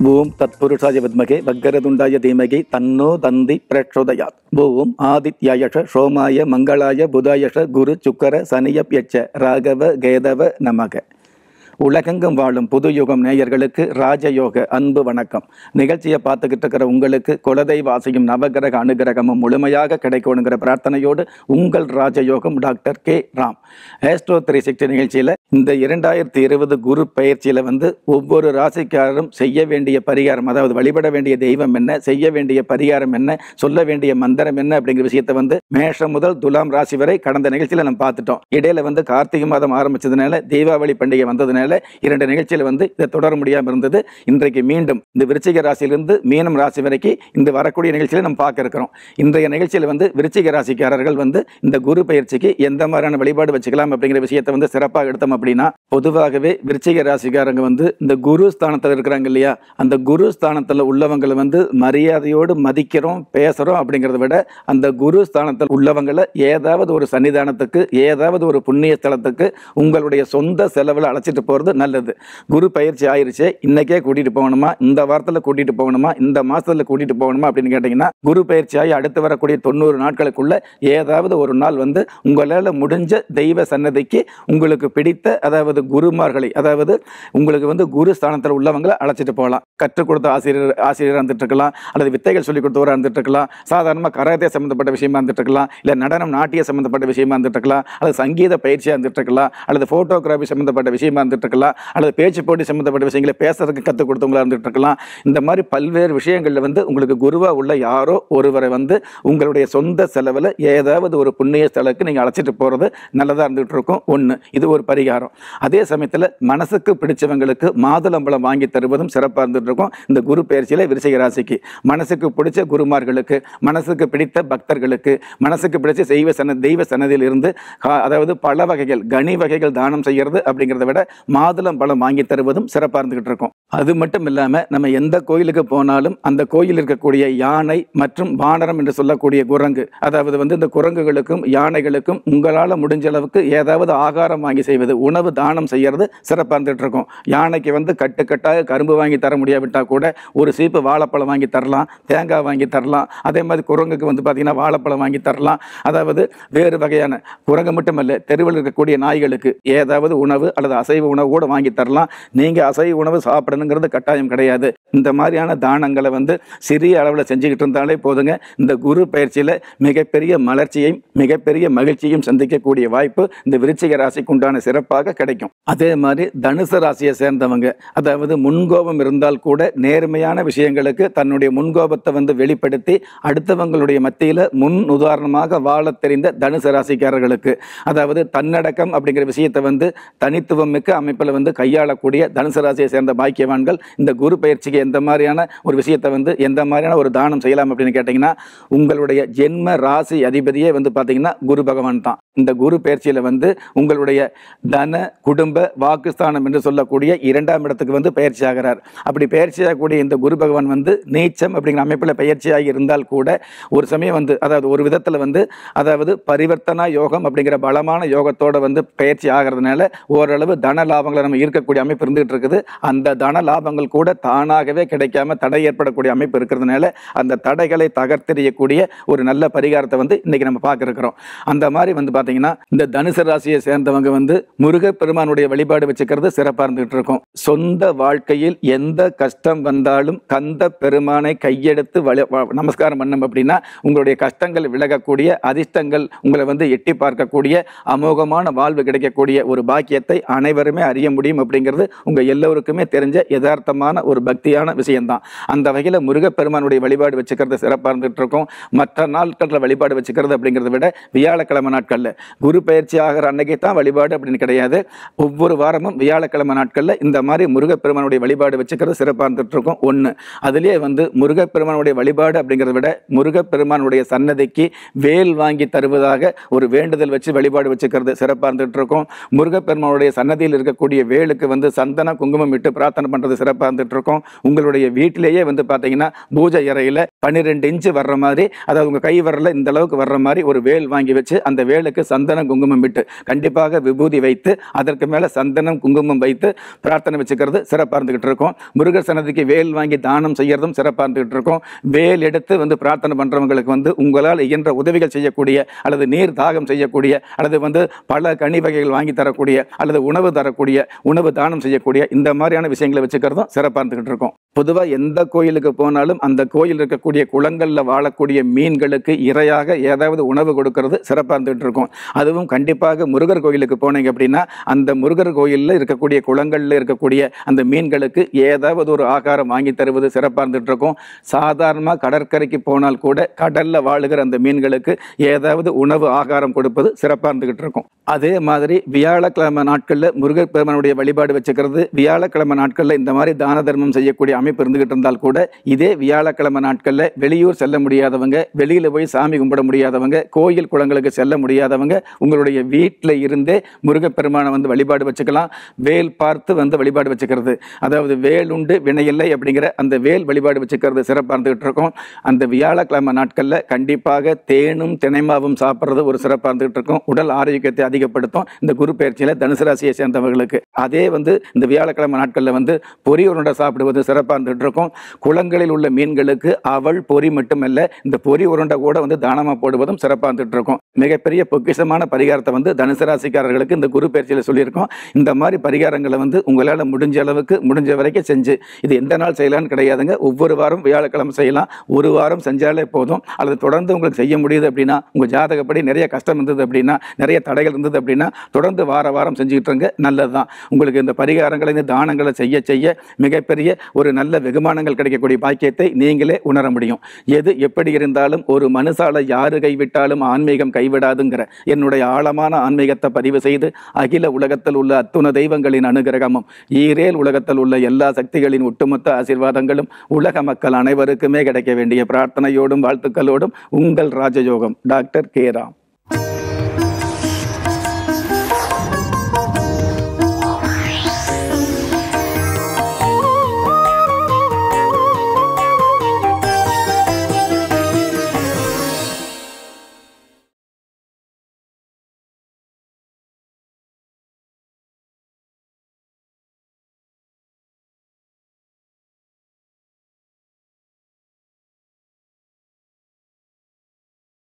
ஓம் தத்புருஷாய வித்மகே வக்கரதுண்டாய தீமகி தன்னோ தந்தி பிரச்சோதயாத் ஓம் ஆதித்யாயஷ சோமாய மங்களாய புதாயஷ குரு சுக்கர சனியப்யட்ச ராகவ கேதவ நமக உலகெங்கும் வாழும் புது யுகம் நேயர்களுக்கு ராஜயோக அன்பு வணக்கம் நிகழ்ச்சியை பார்த்துக்கிட்டு இருக்கிற உங்களுக்கு குலதெய்வ ஆசையும் நவகிரக அனுகிரகமும் முழுமையாக கிடைக்கணுங்கிற பிரார்த்தனையோடு உங்கள் ராஜயோகம் doctor K Ram astro three sixty நிகழ்ச்சியில் இந்த இரண்டாயிரத்தி இருபது குரு பயிற்சியில் வந்து ஒவ்வொரு ராசிக்காரரும் செய்ய வேண்டிய பரிகாரம் அதாவது வழிபட வேண்டிய தெய்வம் என்ன செய்ய வேண்டிய பரிகாரம் என்ன சொல்ல வேண்டிய மந்திரம் என்ன அப்படிங்கிற விஷயத்தை வந்து மேஷம் முதல் துலாம் ராசி வரை கடந்த நிகழ்ச்சியில் நம்ம பார்த்துட்டோம் இடையில வந்து கார்த்திகை மாதம் ஆரம்பிச்சதுனால தீபாவளி பண்டிகை வந்ததுனால இரண்டு நிகழ்ச்சியில் வந்து இதை தொடர முடியாமல் இருந்தது இன்றைக்கு மீண்டும் இந்த விருச்சிக ராசியிலிருந்து மீனம் ராசி வரைக்கும் இந்த வரக்கூடிய நிகழ்ச்சியில் நம்ம பார்க்க இருக்கிறோம் இன்றைய நிகழ்ச்சியில் வந்து விருச்சிக ராசிக்காரர்கள் வந்து இந்த குரு பயிற்சிக்கு எந்த மாதிரியான வழிபாடு வச்சுக்கலாம் அப்படிங்கிற விஷயத்தை வந்து சிறப்பாக எடுத்தோம் அப்படின்னா பொதுவாகவே விருச்சிக ராசிக்காரங்க வந்து இந்த குரு ஸ்தானத்தில் இருக்கிறாங்க இல்லையா அந்த குரு ஸ்தானத்தில் உள்ளவங்களை வந்து மரியாதையோடு மதிக்கிறோம் பேசுகிறோம் அப்படிங்கிறத விட அந்த குரு ஸ்தானத்தில் உள்ளவங்களை ஏதாவது ஒரு சன்னிதானத்துக்கு ஏதாவது ஒரு புண்ணிய ஸ்தலத்துக்கு உங்களுடைய சொந்த செலவில் அழைச்சிட்டு போகிறது நல்லது குரு பயிற்சி ஆயிருச்சு இன்னைக்கே கூட்டிகிட்டு போகணுமா இந்த வாரத்தில் கூட்டிகிட்டு போகணுமா இந்த மாதத்தில் கூட்டிகிட்டு போகணுமா அப்படின்னு கேட்டிங்கன்னா குரு பயிற்சி ஆகி அடுத்து வரக்கூடிய தொண்ணூறு நாட்களுக்குள்ள ஏதாவது ஒரு நாள் வந்து உங்களால் முடிஞ்ச தெய்வ சன்னதிக்கு உங்களுக்கு பிடித்த அதாவது குருமார்களை அதாவது உங்களுக்கு வந்து குரு ஸ்தானத்தில் உள்ளவங்களை அழைச்சிட்டு போகலாம் கற்றுக் கொடுத்த ஆசிரியர் ஆசிரியராக இருந்துட்டு இருக்கலாம் அல்லது வித்தைகள் சொல்லிக் கொடுத்தவராக இருந்துட்டு இருக்கலாம் சாதாரணமாக கராத்தே சம்மந்தப்பட்ட விஷயமா இருந்துட்டு இருக்கலாம் இல்லை நடனம் நாட்டிய சம்மந்தப்பட்ட விஷயமா இருந்துட்டு இருக்கலாம் அல்லது சங்கீத பயிற்சியாக இருந்துட்டு இருக்கலாம் அல்லது ஃபோட்டோகிராஃபி சம்மந்தப்பட்ட விஷயமா இருந்துட்டு இருக்கலாம் அல்லது பேச்சு போட்டி சம்மந்தப்பட்ட விஷயங்களை பேசுறதுக்கு கற்றுக் கொடுத்தவங்களா இருந்துட்டு இருக்கலாம் இந்த மாதிரி பல்வேறு விஷயங்களில் வந்து உங்களுக்கு குருவா உள்ள யாரோ ஒருவரை வந்து உங்களுடைய சொந்த செலவில் ஏதாவது ஒரு புண்ணிய ஸ்தலத்துக்கு நீங்கள் அழைச்சிட்டு போகிறது நல்லதாக இருந்துகிட்டு இருக்கும் ஒன்று இது ஒரு பரிகாரம் அதே சமயத்தில் மனசுக்கு பிடிச்சவங்களுக்கு மாதுளம்பழம் வாங்கி தருவதும் சிறப்பாக இருந்துட்டு இருக்கும் இந்த குரு பயிற்சியில் விருச்சிக ராசிக்கு மனசுக்கு பிடிச்ச குருமார்களுக்கு மனசுக்கு பிடித்த பக்தர்களுக்கு மனசுக்கு பிடிச்ச தெய்வ சன தெய்வ சன்னதியில் இருந்து கா- அதாவது பல வகைகள் கனி வகைகள் தானம் செய்யறது அப்படிங்கிறத விட மாதுளம் பழம் வாங்கி தருவதும் சிறப்பாக இருந்துகிட்டு இருக்கும் அது மட்டும் இல்லாமல் நம்ம எந்த கோயிலுக்கு போனாலும் அந்த கோயில் இருக்கக்கூடிய யானை மற்றும் வானரம் என்று சொல்லக்கூடிய குரங்கு அதாவது வந்து இந்த குரங்குகளுக்கும் யானைகளுக்கும் உங்களால் முடிஞ்ச அளவுக்கு ஏதாவது ஆகாரம் வாங்கி செய்வது உணவு தானம் செய்யறது சிறப்பாக இருந்துட்டு இருக்கும் யானைக்கு வந்து கட்டுக்கட்டாக கரும்பு வாங்கி தர முடியாவிட்டால் கூட ஒரு சீப்பு வாழைப்பழம் வாங்கி தரலாம் தேங்காய் வாங்கி தரலாம் அதே மாதிரி குரங்குக்கு வந்து பார்த்தீங்கன்னா வாழைப்பழம் வாங்கி தரலாம் அதாவது வேறு வகையான குரங்கு மட்டுமல்ல தெருவில் இருக்கக்கூடிய நாய்களுக்கு ஏதாவது உணவு அல்லது அசைவ உணவு கூட வாங்கி தரலாம் நீங்கள் அசைவ உணவு சாப்பிடணுங்கிறது கட்டாயம் கிடையாது இந்த மாதிரியான தானங்களை வந்து சிறிய அளவில் செஞ்சுக்கிட்டு இருந்தாலே போதுங்க இந்த குரு பயிற்சியில் மிகப்பெரிய மலர்ச்சியையும் மிகப்பெரிய மகிழ்ச்சியும் சந்திக்கக்கூடிய வாய்ப்பு இந்த விருச்சிக ராசிக்கு உண்டான சிறப்பாக கிடைக்கும் அதே மாதிரி தனுசு ராசியை சேர்ந்தவங்க அதாவது முன்கோபம் இருந்தால் கூட நேர்மையான விஷயங்களுக்கு தன்னுடைய முன்கோபத்தை வந்து வெளிப்படுத்தி அடுத்தவங்களுடைய மத்தியில் முன் உதாரணமாக வாழத் தெரிந்த தனுசு ராசிக்காரர்களுக்கு அதாவது தன்னடக்கம் அப்படிங்கிற விஷயத்தை வந்து தனித்துவம் மிக்க அமைப்பில் வந்து கையாளக்கூடிய தனுசு ராசியை சேர்ந்த பாக்கியவான்கள் இந்த குரு பயிற்சிக்கு எந்த மாதிரியான ஒரு விஷயத்தை வந்து எந்த மாதிரியான ஒரு தானம் செய்யலாம் அப்படின்னு கேட்டிங்கன்னா உங்களுடைய ஜென்ம ராசி அதிபதியே வந்து பார்த்தீங்கன்னா குரு பகவான் தான் இந்த குரு பயிற்சியில் வந்து உங்களுடைய தன குடும்ப வாக்குஸ்தானம் என்று சொல்லக்கூடிய இரண்டாம் இடத்துக்கு வந்து பயிற்சி ஆகிறார் அப்படி பயிற்சி ஆகக்கூடிய இந்த குரு பகவான் வந்து நீச்சம் அப்படிங்கிற அமைப்பில் பயிற்சியாகி இருந்தால் கூட ஒரு சமயம் வந்து அதாவது ஒரு விதத்தில் வந்து அதாவது பரிவர்த்தனா யோகம் அப்படிங்கிற பலமான யோகத்தோட வந்து பயிற்சி ஆகிறதுனால ஓரளவு தன லாபங்களை நம்ம ஈர்க்கக்கூடிய அமைப்பு இருந்துகிட்டு இருக்குது அந்த தன லாபங்கள் கூட தானாகவே கிடைக்காம தடை ஏற்படக்கூடிய அமைப்பு இருக்கிறதுனால அந்த தடைகளை தகர்த்தெறியக்கூடிய ஒரு நல்ல பரிகாரத்தை வந்து இன்னைக்கு நம்ம பார்க்க இருக்கிறோம் அந்த மாதிரி வந்து பார்த்தீங்கன்னா இந்த தனுசு ராசியை சேர்ந்தவங்க வந்து முருகப்பெருமானுடைய வழிபாடு வச்சுக்கிறது சிறப்பாக இருந்துகிட்டு இருக்கும் சொந்த வாழ்க்கையில் எந்த கஷ்டம் வந்தாலும் கந்த பெருமானை கையெடுத்து வழி- வ- நமஸ்காரம் பண்ணோம் அப்படின்னா உங்களுடைய கஷ்டங்கள் விலகக்கூடிய அதிர்ஷ்டங்கள் உங்களை வந்து எட்டி பார்க்கக்கூடிய அமோகமான வாழ்வு கிடைக்கக்கூடிய ஒரு பாக்கியத்தை அனைவருமே அறிய முடியும் அப்படிங்கிறது உங்க எல்லோருக்குமே தெரிஞ்ச யதார்த்தமான ஒரு பக்தியான விஷயம்தான் அந்த வகையில் முருகப்பெருமானுடைய வழிபாடு வச்சுக்கிறது சிறப்பாக இருந்துட்டு இருக்கும் மற்ற நாட்களில் வழிபாடு வச்சுக்கிறது அப்படிங்கிறத விட வியாழக்கிழமை நாட்களில் குரு பயிற்சி ஆகிற அன்னைக்கு தான் வழிபாடு அப்படின்னு கிடையாது ஒவ்வொரு வாரமும் வியாழக்கிழமை நாட்களில் இந்த மாதிரி முருகப்பெருமானுடைய வழிபாடு வச்சுக்கிறது சிறப்பாக இருந்துட்டு இருக்கும் ஒன்று அதுலேயே வந்து முருகப்பெருமானுடைய வழிபாடு அப்படிங்கிறத விட முருகப்பெருமானுடைய சன்னதிக்கு வேல் வாங்கி தருவதாக ஒரு வேண்டுதல் வச்சு வழிபாடு வச்சுக்கிறது சிறப்பாக இருந்துட்டு இருக்கும் முருகப்பெருமானுடைய சன்னதியில் இருக்கக்கூடிய வேலுக்கு வந்து சந்தன குங்குமம் இட்டு பிரார்த்தனை பண்ணுறது சிறப்பாக இருந்துட்டு இருக்கும் உங்களுடைய வீட்டிலேயே வந்து பார்த்தீங்கன்னா பூஜை அறையில் பன்னிரெண்டு இன்ச்சு வர்ற மாதிரி அதாவது உங்கள் கை வரல இந்த அளவுக்கு வர்ற மாதிரி ஒரு வேல் வாங்கி வச்சு அந்த வேலுக்கு சந்தனம் குங்குமம் விட்டு கண்டிப்பாக விபூதி வைத்து அதற்கு மேலே சந்தனம் குங்குமம் வைத்து பிரார்த்தனை வச்சுக்கிறது சிறப்பாக இருந்துகிட்டு இருக்கும் முருகர் சன்னதிக்கு வேல் வாங்கி தானம் செய்யறதும் சிறப்பாக இருந்துகிட்டு இருக்கும் வேல் எடுத்து வந்து பிரார்த்தனை பண்ணுறவங்களுக்கு வந்து உங்களால் இயன்ற உதவிகள் செய்யக்கூடிய அல்லது நீர் தாகம் செய்யக்கூடிய அல்லது வந்து பல கனி வகைகள் வாங்கி தரக்கூடிய அல்லது உணவு தரக்கூடிய உணவு தானம் செய்யக்கூடிய இந்த மாதிரியான விஷயங்களை வச்சுக்கிறதும் சிறப்பாக இருந்துகிட்டு இருக்கும் பொதுவாக எந்த கோயிலுக்கு போனாலும் அந்த கோயில் இருக்கக்கூடிய குளங்களில் வாழக்கூடிய மீன்களுக்கு இரையாக ஏதாவது உணவு கொடுக்கறது சிறப்பாக இருந்துகிட்டு இருக்கும் அதுவும் கண்டிப்பாக முருகர் கோயிலுக்கு போனீங்க அப்படின்னா அந்த முருகர் கோயிலில் இருக்கக்கூடிய குளங்களில் இருக்கக்கூடிய அந்த மீன்களுக்கு ஏதாவது ஒரு ஆகாரம் வாங்கி தருவது சிறப்பாக இருந்துகிட்டு இருக்கும் சாதாரணமாக கடற்கரைக்கு போனால் கூட கடலில் வாழுகிற அந்த மீன்களுக்கு ஏதாவது உணவு ஆகாரம் கொடுப்பது சிறப்பாக இருந்துகிட்டு இருக்கும் அதே மாதிரி வியாழக்கிழமை நாட்களில் முருகர் பெருமானுடைய வழிபாடு வச்சுக்கிறது வியாழக்கிழமை நாட்களில் இந்த மாதிரி தான தர்மம் செய்யக்கூடிய அமைப்பு இருந்துகிட்டு இருந்தால் கூட இதே வியாழக்கிழமை நாட்களில் வெளியூர் செல்ல முடியாதவங்க வெளியில் போய் சாமி கும்பிட முடியாதவங்க கோயில் குளங்களுக்கு செல்ல முடியாதவங்க உங்களுடைய வீட்டில் இருந்தே முருகப்பெருமானை வந்து வழிபாடு வச்சுக்கலாம் வேல் பார்த்து வந்து வழிபாடு வச்சுக்கிறது அதாவது வேல் உண்டு வினையில்லை அப்படிங்கிற அந்த வேல் வழிபாடு வச்சுக்கிறது சிறப்பாக இருந்துகிட்டு இருக்கும் அந்த வியாழக்கிழமை நாட்களில் கண்டிப்பாக தேனும் தினைமாவும் சாப்பிட்றது ஒரு சிறப்பாக இருந்துகிட்டு இருக்கும் உடல் ஆரோக்கியத்தை அதிகப்படுத்தும் இந்த குரு பயிற்சியில் தனுசு ராசியை சேர்ந்தவர்களுக்கு அதே வந்து இந்த வியாழக்கிழமை நாட்களில் வந்து பொரி உருண்டை சாப்பிடுவது சிறப்பாக இருந்துகிட்டு இருக்கும் குளங்களில் உள்ள மீன்களுக்கு அவள் பொரி மட்டுமல்ல இந்த பொரி உருண்டை கூட வந்து தானமாக போடுவதும் சிறப்பாக இருந்துகிட்டு இருக்கும் மிகப்பெரிய பொக்கிஷமான பரிகாரத்தை வந்து தனுசு ராசிக்காரர்களுக்கு இந்த குரு பயிற்சியில் சொல்லியிருக்கோம் இந்த மாதிரி பரிகாரங்களை வந்து உங்களால் முடிஞ்ச அளவுக்கு முடிஞ்ச வரைக்கும் செஞ்சு இது எந்த நாள் செய்யலாம்னு கிடையாதுங்க ஒவ்வொரு வாரம் வியாழக்கிழமை செய்யலாம் ஒரு வாரம் செஞ்சாலே போதும் அல்லது தொடர்ந்து உங்களுக்கு செய்ய முடியுது அப்படின்னா உங்கள் ஜாதகப்படி நிறைய கஷ்டம் இருந்தது அப்படின்னா நிறைய தடைகள் இருந்தது அப்படின்னா தொடர்ந்து வார வாரம் செஞ்சுக்கிட்டு இருங்க நல்லது தான் உங்களுக்கு இந்த பரிகாரங்களை இந்த தானங்களை செய்ய செய்ய மிகப்பெரிய ஒரு நல்ல வெகுமானங்கள் கிடைக்கக்கூடிய பாக்கியத்தை நீங்களே உணர முடியும் எது எப்படி இருந்தாலும் ஒரு மனுஷால யாரு கைவிட்டாலும் ஆன்மீகம் கைவிடாதுங்கிற என்னுடைய ஆழமான ஆன்மீகத்தை பதிவு செய்து அகில உலகத்தில் உள்ள அத்துண தெய்வங்களின் அனுகிரகமும் ஈரேல் உலகத்தில் உள்ள எல்லா சக்திகளின் ஒட்டுமொத்த ஆசீர்வாதங்களும் உலக மக்கள் அனைவருக்குமே கிடைக்க வேண்டிய பிரார்த்தனையோடும் வாழ்த்துக்களோடும் உங்கள் ராஜயோகம் டாக்டர் கே ராம்